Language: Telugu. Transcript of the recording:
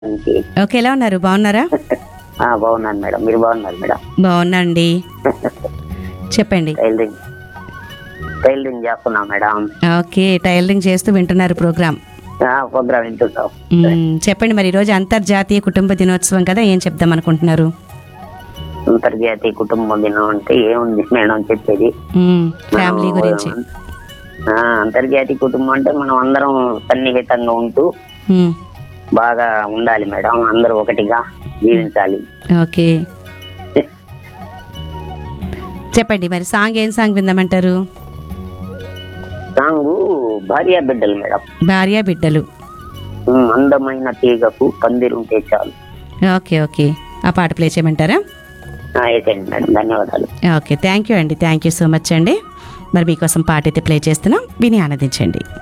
నుంచి ఓకే ఎలా ఉన్నారు బాగున్నారా ఆ, బాగున్నాను మేడం మీరు బాగున్నారు మేడం బాగున్నాండి చెప్పండి టైలరింగ్ టైలరింగ్ చేస్తున్నా మేడం ఓకే టైలరింగ్ చేస్తూ వింటున్నారు ప్రోగ్రామ్ ఆ, ప్రోగ్రామ్ వింటుంటాం మ్మ్, చెప్పండి మరి ఈరోజు అంతర్జాతీయ కుటుంబ దినోత్సవం కదా ఏం చెప్దాం అనుకుంటున్నారు అంతర్జాతీయ కుటుంబ దినం అంటే ఏముంది మేడం చెప్పేది మ్మ్, ఫ్యామిలీ మనం, గురించి ఆ, అంతర్జాతీయ కుటుంబం అంటే మనం అందరం సన్నిహితంగా ఉంటూ మ్మ్, బాగా ఉండాలి మేడం అందరూ ఒకటిగా జీవించాలి ఓకే చెప్పండి మరి సాంగ్ ఏం సాంగ్ విందామంటారు సాంగు భార్య బిడ్డలు మేడం భార్య బిడ్డలు ఉమ్, అందమైన తీగకు పందిరుంటే చాలు ఓకే ఓకే ఆ పాట ప్లే చేయమంటారా ఆ, వేసేయండి మేడం ధన్యవాదాలు ఓకే థ్యాంక్ యూ అండి థ్యాంక్ యూ సో మచ్ అండి మరి మీకోసం పాట అయితే ప్లే చేస్తున్నాం విని ఆనందించండి